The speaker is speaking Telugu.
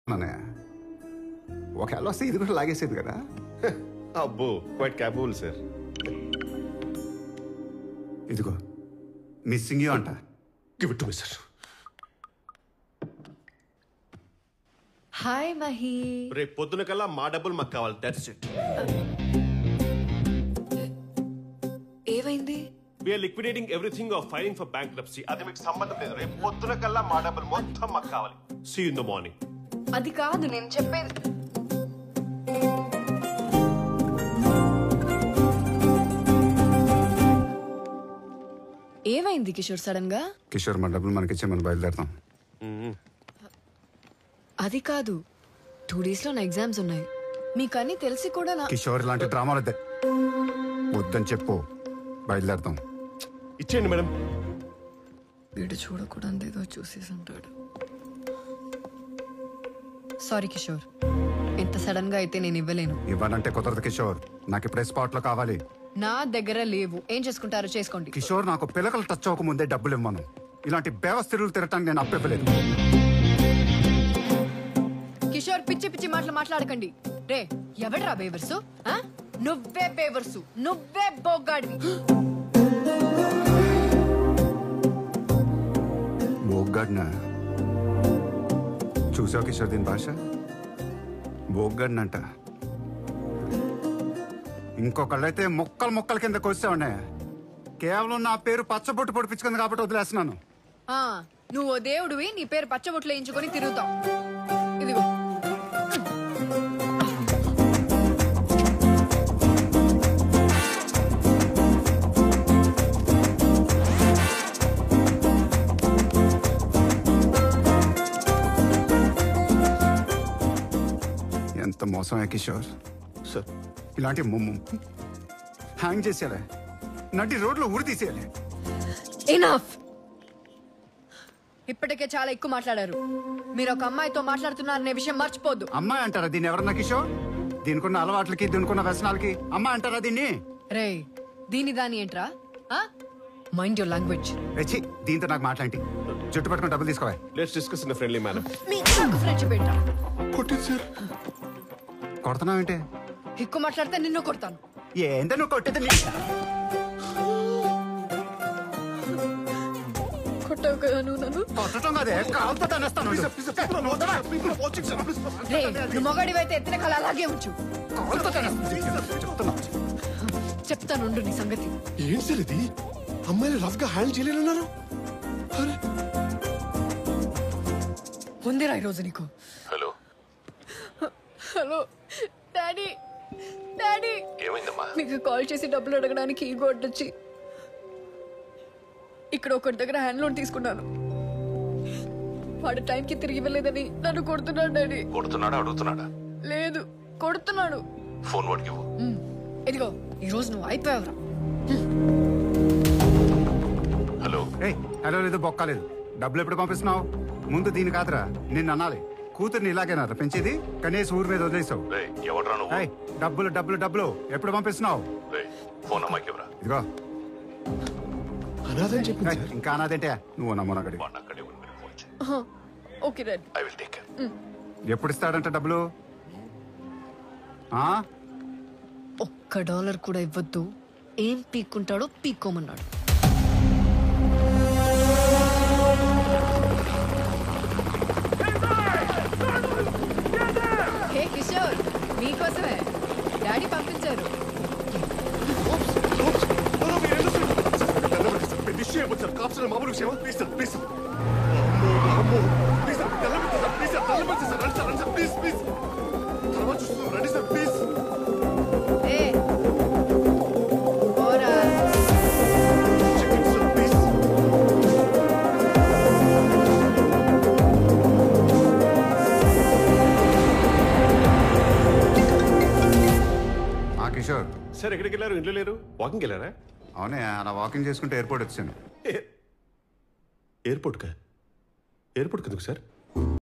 అన్నయ్య ఒకవేళ వస్తే ఇది కూడా లాగేసేది కదా అబ్బో క్వైట్ క్యాపబుల్ సార్ ఇదిగో మిస్సింగ్ యూ అంట give it to me sir hi Mahi రేపు పొద్దున కల్లా మా డబ్బులు మాకు కావాలి దట్స్ ఇట్ ఏమైంది we're liquidating everything of filing for bank అది మీకు సంబంధం లేదు రేపు పొద్దున కల్లా మా డబ్బులు మొత్తం మాకు కావాలి సీ ఇన్ ద మార్నింగ్ అది కాదు నేను చెప్పేది ఏమైంది కిషోర్ సడన్ గా కిషోర్ మన డబ్బులు మనకిచ్చే మనం బయలుదేరుతాం అది కాదు టూ డేస్ లో నా ఎగ్జామ్స్ ఉన్నాయి మీకన్నీ తెలిసి కూడా నా కిషోర్ ఇలాంటి డ్రామాలు వద్దే వద్దని చెప్పు బయలుదేరుతాం ఇచ్చేయండి మేడం వీడు చూడకూడదు ఏదో చూసేసి ఉంటాడు సారీ కిషోర్ ఎంత సడన్ గా అయితే నేను ఇవ్వలేను ఇవ్వాలంటే కుదరదు కిషోర్ నాకు ఇప్పుడే స్పాట్ లో కావాలి నా దగ్గర లేవు ఏం చేసుకుంటారో చేసుకోండి కిషోర్ నాకు పిల్లకలు టచ్ అవ్వక ముందే డబ్బులు ఇవ్వను ఇలాంటి బేవస్థిరులు తిరగటానికి నేను అప్పివ్వలేదు కిషోర్ పిచ్చి పిచ్చి మాటలు మాట్లాడకండి రే ఎవడ్రా బేవర్సు ఆ? నువ్వే బేవర్సు నువ్వే బొగ్గాడివి బోగ్గాడిన చూసావు కిషోర్ దీని భాష బోగ్గాడినంట ఇంకొకళ్ళైతే మొక్కలు మొక్కల కింద కొలిసేవాడినా కేవలం నా పేరు పచ్చబొట్టు పొడిపించుకుంది కాబట్టి వదిలేస్తున్నాను ఆ, నువ్వు ఓ దేవుడివి నీ పేరు పచ్చబొట్లు వేయించుకొని తిరుగుతావు ఇదిగో ఎంత మోసమే కిషోర్ సార్ ఇలాంటి ముమ్ము హ్యాంగ్ చేసేయాలి నటి రోడ్లో ఊరి తీసేయాలి ఎనఫ్ ఇప్పటికే చాలా ఎక్కువ మాట్లాడారు మీరు ఒక అమ్మాయితో మాట్లాడుతున్నారనే విషయం మర్చిపోద్దు అమ్మాయి అంటారా దీన్ని ఎవరన్నా కిషోర్ దీనికున్న అలవాట్లకి దీనికున్న వ్యసనాలకి అమ్మాయి అంటారా దీన్ని రే దీని దాని ఏంట్రా మైండ్ యువర్ లాంగ్వేజ్ రెచ్చి దీంతో నాకు మాట్లాంటి జుట్టు పట్టుకుని డబ్బులు తీసుకోవాలి let's discuss in friendly manner మీకు నాకు ఫ్రెండ్షిప్ ఏంట్రా కొట్టింది సార్ కొడుతున్నావేంటి ఎక్కువ మాట్లాడితే నిన్ను కొడతాను ఏందో నువ్వు కొట్టేది నీ- కొట్టావు కదా నువ్వు నన్ను కొట్టడం అదే కాలుతో తనేస్తాను రే నువ్వు మొగాడివైతే ఎత్తిన కళ అలాగే ఉంచు కాలుతో తనేస్తాను చెప్తున్నా చెప్తానుండు నీ సంగతి ఏంటి సార్ ఇది అమ్మాయిలు రఫ్ గా హ్యాండిల్ చేయలేనన్నారు అరే ఉందిరా ఈరోజు నీకు హలో హలో డాడీ డాడీ ఏమైందమ్మా మీకు కాల్ చేసి డబ్బులు అడగడానికి ఈ వచ్చి ఇక్కడ ఒకటి దగ్గర హ్యాండ్ లోన్ తీసుకున్నాను వాడు టైంకి తిరిగి ఇవ్వలేదని నన్ను కొడుతున్నాడు డాడీ కొడుతున్నాడా అడుగుతున్నాడా లేదు కొడుతున్నాడు ఫోన్ వాడికి ఇవ్వు ఉమ్, ఇదిగో ఈరోజు నువ్వు అయిపోయావురా హలో ఏయ్ హలో లేదు బొక్కలేదు డబ్బులు ఎప్పుడు పంపిస్తున్నావు ముందు దీని కాదురా నిన్ను అనాలి కూతుర్ని ఇలాగేనా పెంచేది కనీసం ఊరి మీద వదిలేసావు రే ఎవడ్రా నువ్వు ఏయ్ డబ్బులు డబ్బులు డబ్బులు ఎప్పుడు పంపిస్తున్నావు రే ఫోన్ అమ్మాయికి ఇవ్వరా ఇదిగో అనాథని చెప్పింది ఏయ్, ఇంకా అనాదేంటే నువ్వు నమ్మనగడి వాడిని అక్కడే ఉండి మీరు ఫోన్ చేయి ఆహా, okay daddy I will take care ఎప్పుడు ఇస్తాడంట డబ్బులు ఆ ఒక్క డాలర్ కూడా ఇవ్వద్దు ఏం పీక్కుంటాడో పీక్కోమన్నాడు హే కిషోర్ మీకోసమే డాడీ పంపించారు కాప్స్ మామూలు విషయమా please sir please please please తర్వాత చూస్తున్నాం రండి సార్ ప్లీజ్ ఏ పోరా ప్లీజ్ ఆ కిషోర్ సార్ ఎక్కడికి వెళ్ళారు ఇంట్లో లేరు వాకింగ్ వెళ్ళారా అవునే అలా వాకింగ్ చేసుకుంటే ఎయిర్పోర్ట్ వచ్చాను ఎయిర్పోర్ట్ కా ఎయిర్పోర్ట్ ఎందుకు సార్